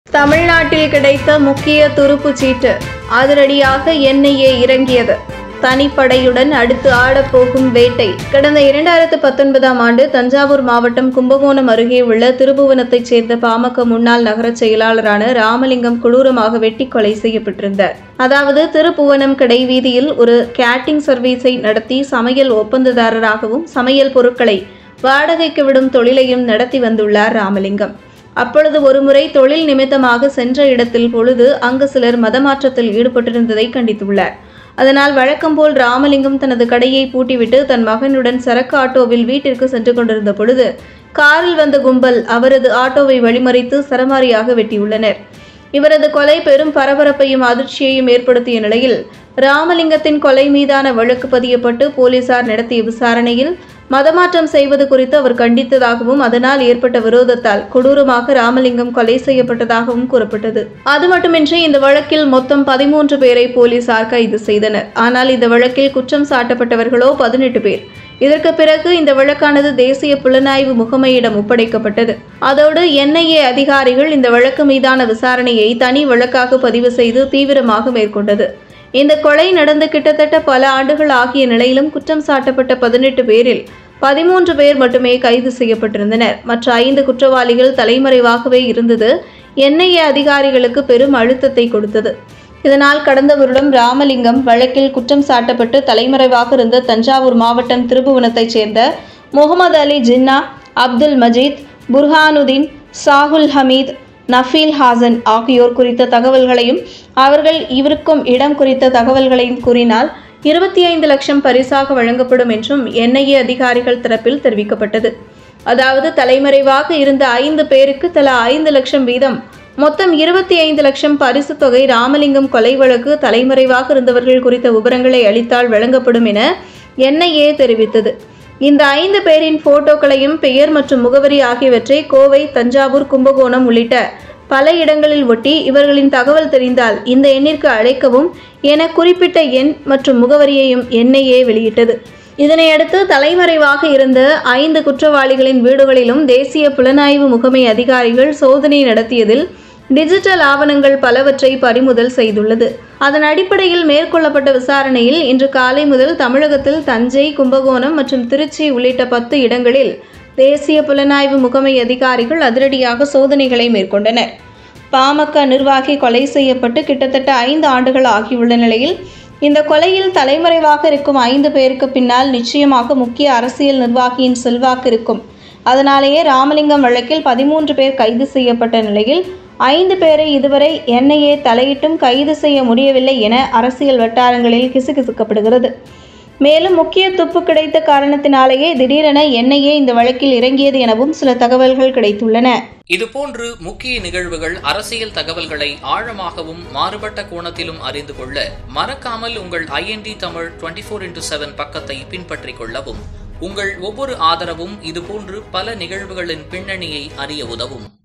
தமிழ்நாட்டில் கிடைத்த முக்கிய துருப்புச் சீட்டு அதிரடியாக என்ஐஏ இறங்கியது தனிப்படையுடன் அடுத்து ஆடப்போகும் வேட்டை கடந்த இரண்டாயிரத்து பத்தொன்பதாம் ஆண்டு தஞ்சாவூர் மாவட்டம் கும்பகோணம் அருகே உள்ள திருபுவனத்தைச் சேர்ந்த பாமக முன்னாள் நகர செயலாளரான ராமலிங்கம் கொடூரமாக வெட்டி கொலை செய்யப்பட்டிருந்தார் அதாவது திருப்புவனம் கடைவீதியில் ஒரு கேட்டிங் சர்வீஸை நடத்தி சமையல் ஒப்பந்ததாரராகவும் சமையல் பொருட்களை வாடகைக்கு விடும் தொழிலையும் நடத்தி வந்துள்ளார் ராமலிங்கம் அப்பொழுது ஒருமுறை தொழில் நிமித்தமாக சென்ற இடத்தில் பொழுது அங்கு சிலர் மதமாற்றத்தில் ஈடுபட்டிருந்ததை கண்டித்துள்ளார் அதனால் வழக்கம்போல் ராமலிங்கம் தனது கடையை பூட்டிவிட்டு தன் மகனுடன் சரக்கு ஆட்டோவில் வீட்டிற்கு சென்று கொண்டிருந்த பொழுது காரில் வந்த கும்பல் அவரது ஆட்டோவை வழிமறித்து சரமாரியாக வெட்டியுள்ளனர் இவரது கொலை பெரும் பரபரப்பையும் அதிர்ச்சியையும் ஏற்படுத்திய நிலையில் ராமலிங்கத்தின் கொலை மீதான வழக்கு பதியப்பட்டு போலீசார் நடத்திய விசாரணையில் மதமாற்றம் செய்வது குறித்து அவர் கண்டித்ததாகவும் அதனால் ஏற்பட்ட விரோதத்தால் கொடூரமாக ராமலிங்கம் கொலை செய்யப்பட்டதாகவும் கூறப்பட்டது அது மட்டுமின்றி இந்த வழக்கில் மொத்தம் பதிமூன்று பேரை போலீசார் கைது செய்தனர் ஆனால் இந்த வழக்கில் குற்றம் சாட்டப்பட்டவர்களோ பதினெட்டு பேர் இதற்கு பிறகு இந்த வழக்கானது தேசிய புலனாய்வு முகமையிடம் ஒப்படைக்கப்பட்டது அதோடு என்ஐஏ அதிகாரிகள் இந்த வழக்கு மீதான விசாரணையை தனி வழக்காக பதிவு செய்து தீவிரமாக மேற்கொண்டது இந்த கொலை நடந்து கிட்டத்தட்ட பல ஆண்டுகள் ஆகிய நிலையிலும் குற்றம் சாட்டப்பட்ட பதினெட்டு பேரில் பதிமூன்று பேர் மட்டுமே கைது செய்யப்பட்டிருந்தனர் மற்ற ஐந்து குற்றவாளிகள் தலைமறைவாகவே இருந்தது என்ஐஏ அதிகாரிகளுக்கு பெரும் அழுத்தத்தை கொடுத்தது இதனால் கடந்த வருடம் ராமலிங்கம் வழக்கில் குற்றம் சாட்டப்பட்டு தலைமறைவாக இருந்த தஞ்சாவூர் மாவட்டம் திருபுவனத்தைச் சேர்ந்த முகமது அலி ஜின்னா அப்துல் மஜீத் புர்ஹானுதீன் சாகுல் ஹமீத் நஃபீல் ஹாசன் ஆகியோர் குறித்த தகவல்களையும் அவர்கள் இவருக்கும் இடம் குறித்த தகவல்களையும் கூறினால் இருபத்தி ஐந்து லட்சம் பரிசாக வழங்கப்படும் என்றும் என்ஐஏ அதிகாரிகள் தரப்பில் தெரிவிக்கப்பட்டது அதாவது தலைமறைவாக இருந்த ஐந்து பேருக்கு தலா ஐந்து லட்சம் வீதம் மொத்தம் இருபத்தி ஐந்து லட்சம் பரிசு தொகை ராமலிங்கம் கொலை வழக்கு தலைமறைவாக இருந்தவர்கள் குறித்த விவரங்களை அளித்தால் வழங்கப்படும் என என்ஐஏ தெரிவித்தது இந்த ஐந்து பேரின் போட்டோக்களையும் பெயர் மற்றும் முகவரி ஆகியவற்றை கோவை தஞ்சாவூர் கும்பகோணம் உள்ளிட்ட பல இடங்களில் ஒட்டி இவர்களின் தகவல் தெரிந்தால் இந்த எண்ணிற்கு அழைக்கவும் என குறிப்பிட்ட எண் மற்றும் முகவரியையும் என்ஐஏ வெளியிட்டது இதனையடுத்து தலைமறைவாக இருந்த ஐந்து குற்றவாளிகளின் வீடுகளிலும் தேசிய புலனாய்வு முகமை அதிகாரிகள் சோதனை நடத்தியதில் டிஜிட்டல் ஆவணங்கள் பலவற்றை பறிமுதல் செய்துள்ளது அதன் அடிப்படையில் மேற்கொள்ளப்பட்ட விசாரணையில் இன்று காலை முதல் தமிழகத்தில் தஞ்சை கும்பகோணம் மற்றும் திருச்சி உள்ளிட்ட பத்து இடங்களில் தேசிய புலனாய்வு முகமை அதிகாரிகள் அதிரடியாக சோதனைகளை மேற்கொண்டனர் பாமக நிர்வாகி கொலை செய்யப்பட்டு கிட்டத்தட்ட ஐந்து ஆண்டுகள் ஆகியுள்ள நிலையில் இந்த கொலையில் தலைமறைவாக இருக்கும் ஐந்து பேருக்கு பின்னால் நிச்சயமாக முக்கிய அரசியல் நிர்வாகியின் செல்வாக்கு இருக்கும் அதனாலேயே ராமலிங்கம் வழக்கில் பதிமூன்று பேர் கைது செய்யப்பட்ட நிலையில் ஐந்து பேரை இதுவரை என்ஐஏ தலையிட்டும் கைது செய்ய முடியவில்லை என அரசியல் வட்டாரங்களில் கிசுகிசுக்கப்படுகிறது மேலும் முக்கிய துப்பு கிடைத்த காரணத்தினாலேயே திடீரென என்ஐஏ இந்த வழக்கில் இறங்கியது எனவும் சில தகவல்கள் கிடைத்துள்ளன இதுபோன்று முக்கிய நிகழ்வுகள் அரசியல் தகவல்களை ஆழமாகவும் மாறுபட்ட கோணத்திலும் அறிந்து கொள்ள மறக்காமல் உங்கள் IND Tamil twenty four into seven பக்கத்தை பின்பற்றிக் கொள்ளவும் உங்கள் ஒவ்வொரு ஆதரவும் இதுபோன்று பல நிகழ்வுகளின் பின்னணியை அறிய உதவும்